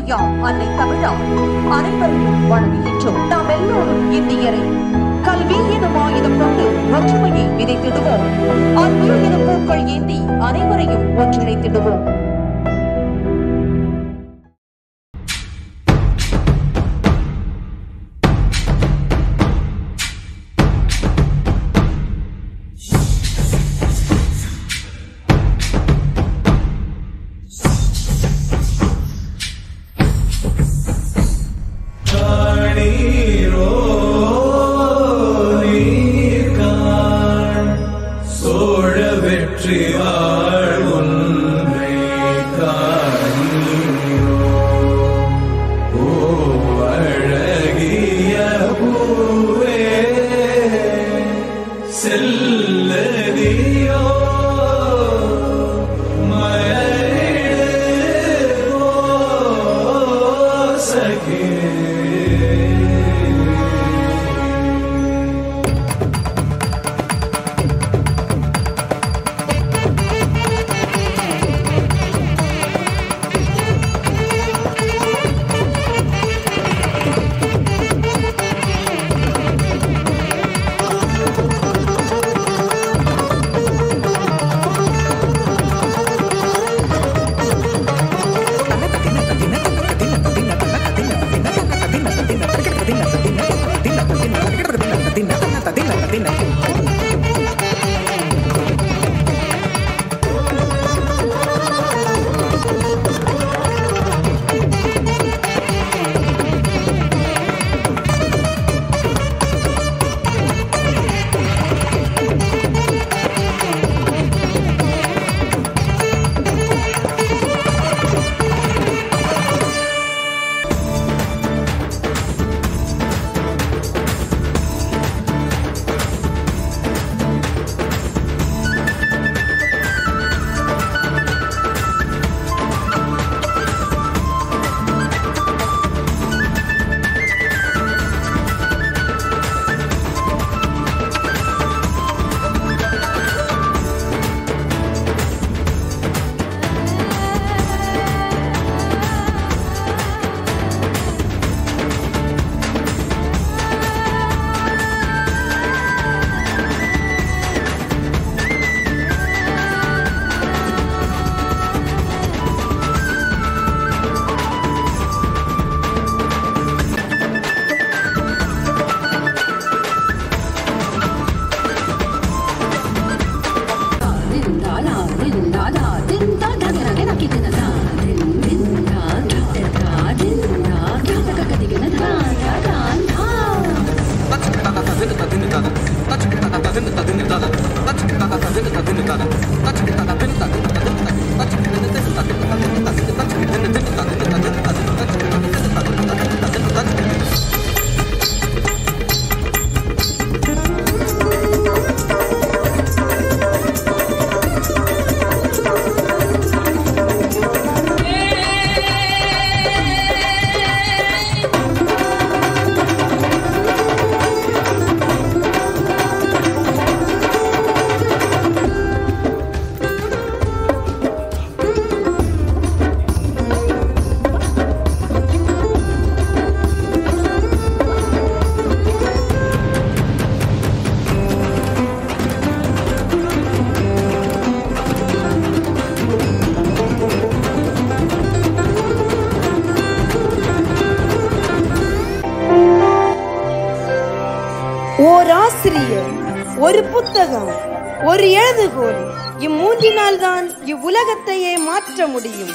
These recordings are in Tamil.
மரியா அன்னை தமிழா அனைவரையும் வணங்குகின்றோம் நாம் எல்லோரும் இந்தியரை கல்வி எனும் ஆயுதம் கொண்டு ஒற்றுமையை விதைத்திடுவோம் அன்பு எனும் பூக்கள் ஏந்தி அனைவரையும் ஒன்றிணைத்திடுவோம் காணீரோ நீர்காண் சோழ வெற்றி வாழ் ஒன்றை காணீரோ ஓ அழகிய பூவே செல்லதியோ மயரிடு சகே ஓர் ஆசிரியர் ஒரு புத்தகம் ஒரு எழுதுகோல் இம்மூன்றினால் தான் இவ்வுலகத்தையே மாற்ற முடியும்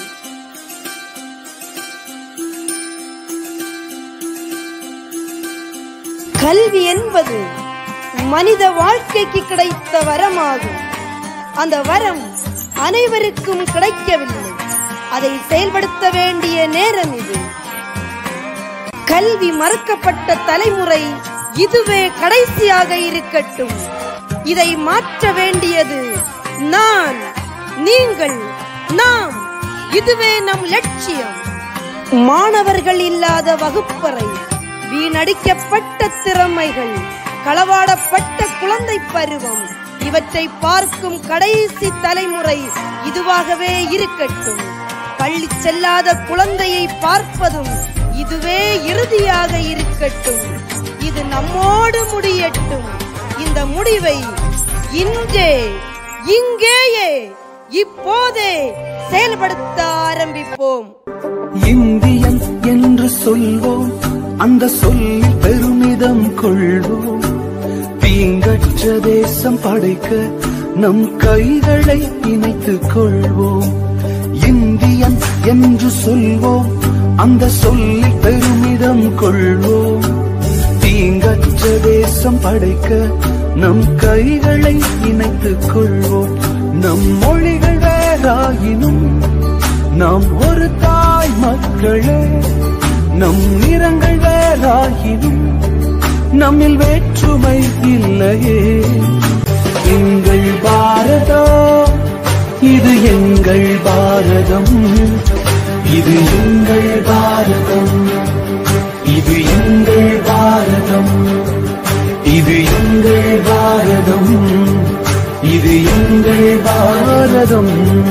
கல்வி என்பது மனித வாழ்க்கைக்கு கிடைத்த வரமாகும் அந்த வரம் அனைவருக்கும் கிடைக்கவில்லை அதை செயல்படுத்த வேண்டிய நேரம் இது கல்வி மறுக்கப்பட்ட தலைமுறை இதுவே கடைசியாக இருக்கட்டும் இதை மாற்ற வேண்டியது நான் நீங்கள் நாம் இதுவே நம் லட்சியம் மாணவர்கள் இல்லாத வகுப்பறை வீணடிக்கப்பட்ட திறமைகள் களவாடப்பட்ட குழந்தை பருவம் இவற்றை பார்க்கும் கடைசி தலைமுறை இதுவாகவே இருக்கட்டும் பள்ளி செல்லாத குழந்தையை பார்ப்பதும் இதுவே இறுதியாக இருக்கட்டும் இது நம்மோடு முடியட்டும் இந்த முடிவை இன்றே இங்கேயே இப்போதே செயல்படுத்த ஆரம்பிப்போம் இந்தியன் என்று சொல்வோம் அந்த சொல்லில் பெருமிதம் கொள்வோம் தீங்கற்ற தேசம் படைக்க நம் கைகளை இணைத்துக் கொள்வோம் இந்தியன் என்று சொல்வோம் அந்த சொல்லில் பெருமிதம் கொள்வோம் தீங்கற்ற தேசம் படைக்க நம் கைகளை இணைத்துக் கொள்வோம் நம் மொழிகள் வேறாயினும் நாம் ஒரு தாய் மக்களே நம் நிறங்கள் வேறாயினும் நம்மில் வேற்றுமை இல்லையே எங்கள் பாரதம் இது எங்கள் பாரதம் இது எங்கள் பாரதம் இது எங்கள் பாரதம் இது எங்கள் பாரதம் இது எங்கள் பாரதம்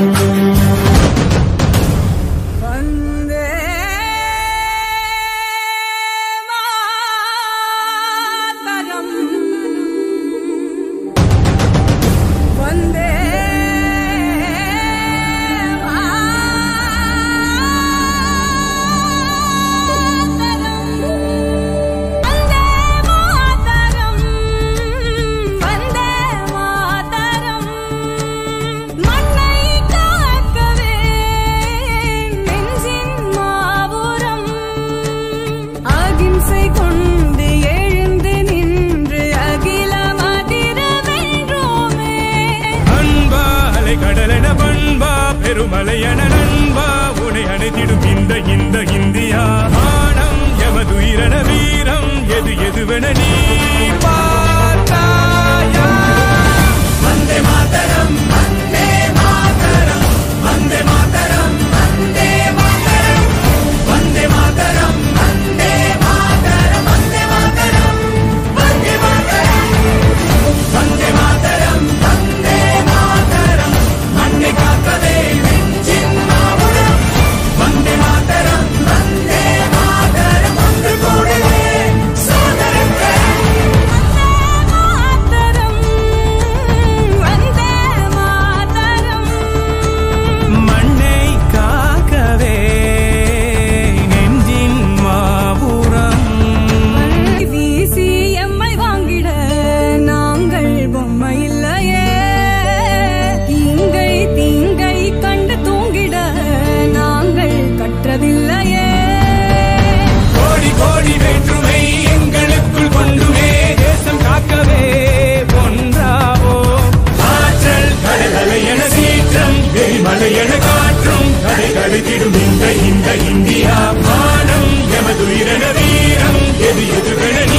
வந்தே மாதரம் வந்தே மாதரம் வந்தே மாதரம் மண்ணை காக்கவே நெஞ்சின் மாபுரம் அகிம்சை கொண்டு எழுந்து நின்று அகிலம் அதிர வென்றோமே அன்பா அலை கடலென பண்பா பெருமலையென நண்பா உனை அணைத்திடும் இந்த இந்த இந்தியா மானம் எமதுயிரென வீரம் எது எதுவென நீ பார்த்தாயா வந்தே மாதரம் வந்தே மாதரம் வந்தே மாதரம் வந்தே மாதரம் வந்தே மாதரம் வந்தே மாதரம் வந்தே மாதரம் வந்தே மாதரம் வந்தே மாதரம் வந்தே மாதரம் மண்ணை காக்கவே நெஞ்சின் மாபுரம் வந்தே மாதரம் வந்தே மாதரம் ஒன்று கூடவே சோதரங்கள் மாதரம் வந்தே மாதரம் மண்ணை காக்கவே நெஞ்சின் மாபுரம் வீசி எம்மை வாங்கிட நாங்கள் பொம்மை இல்லையே தீங்கை தீங்கை கண்டு தூங்கிட நாங்கள் கற்றதில்லையே கோடி கோடி வேற்றுமை எங்களுக்குள் கொண்டுமே தேசம் காக்கவே ஒன்றாவோ ஆற்றல் கடலலை என சீற்றம் எரிமலை என காற்றும் கடை கழித்திடும் இந்த இந்த இந்தியா மானம் எமதுயிரென வீரம் எது எதுவென நீ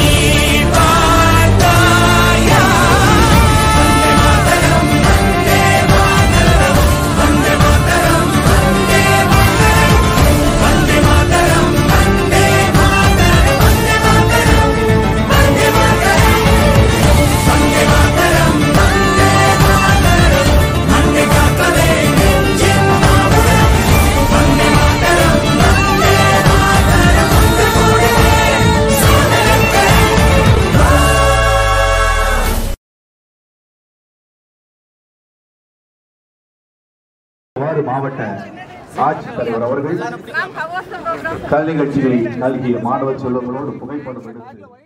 பார்த்தாயா வந்தே மாதரம் வந்தே மாதரம் வந்தே மாதரம் வந்தே மாதரம் வந்தே மாதரம் வந்தே மாதரம் வந்தே மாதரம் வந்தே மாதரம் வந்தே மாதரம் வந்தே மாதரம் மண்ணை காக்கவே நெஞ்சின் மாபுரம் வந்தே மாதரம் வந்தே மாதரம் ஒன்று கூடவே சோதரங்கள் இவ்வாறு மாவட்ட ஆட்சித்தலைவர் அவர்கள் கலை நிகழ்ச்சிகளை நல்கிய மாணவ செல்வங்களோடு புகைப்படம் எடுத்து